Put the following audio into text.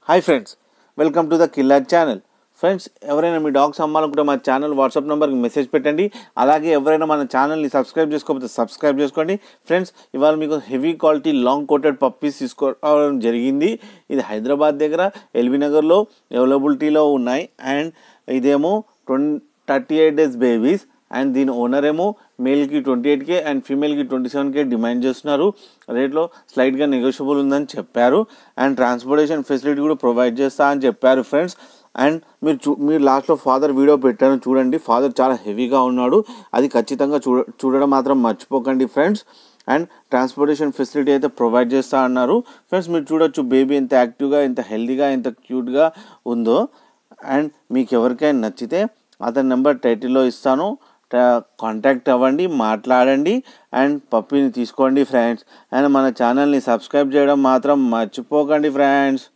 hi friends welcome to the killer channel friends ఎవరైనా మీ dogs అమ్మాలనుకుంటే మా ఛానల్ వాట్సాప్ నెంబర్కి మెసేజ్ పెట్టండి అలాగే ఎవరైనా మన ఛానల్ని సబ్స్క్రైబ్ చేసుకోకపోతే సబ్స్క్రైబ్ చేసుకోండి ఫ్రెండ్స్ ఇవాళ మీకు heavy quality long coated puppies తీసుకోవడం జరిగింది ఇది హైదరాబాద్ దగ్గర ఎల్బీ నగర్లో అవైలబిలిటీలో ఉన్నాయి అండ్ ఇదేమో twenty thirty eight days babies and దీని ఓనర్ ఏమో మేల్కి ట్వంటీ ఎయిట్ కే అండ్ ఫీమేల్కి ట్వంటీ సెవెన్ కే డిమాండ్ చేస్తున్నారు రేట్లో స్లైట్గా నెగోషియబుల్ ఉందని చెప్పారు అండ్ ట్రాన్స్పోర్టేషన్ ఫెసిలిటీ కూడా ప్రొవైడ్ చేస్తా అని చెప్పారు ఫ్రెండ్స్ అండ్ మీరు చూ మీరు లాస్ట్లో ఫాదర్ వీడియో పెట్టాను చూడండి ఫాదర్ చాలా హెవీగా ఉన్నాడు అది ఖచ్చితంగా చూడ చూడడం మాత్రం మర్చిపోకండి ఫ్రెండ్స్ అండ్ ట్రాన్స్పోర్టేషన్ ఫెసిలిటీ అయితే ప్రొవైడ్ చేస్తా అన్నారు ఫ్రెండ్స్ మీరు చూడొచ్చు బేబీ ఎంత యాక్టివ్గా ఎంత హెల్తీగా ఎంత క్యూట్గా ఉందో అండ్ మీకు ఎవరికైనా నచ్చితే అతని నెంబర్ టైటిల్లో ఇస్తాను కాంటాక్ట్ అవ్వండి మాట్లాడండి అండ్ పప్పీని తీసుకోండి ఫ్రెండ్స్ అండ్ మన ఛానల్ని సబ్స్క్రైబ్ చేయడం మాత్రం మర్చిపోకండి ఫ్రెండ్స్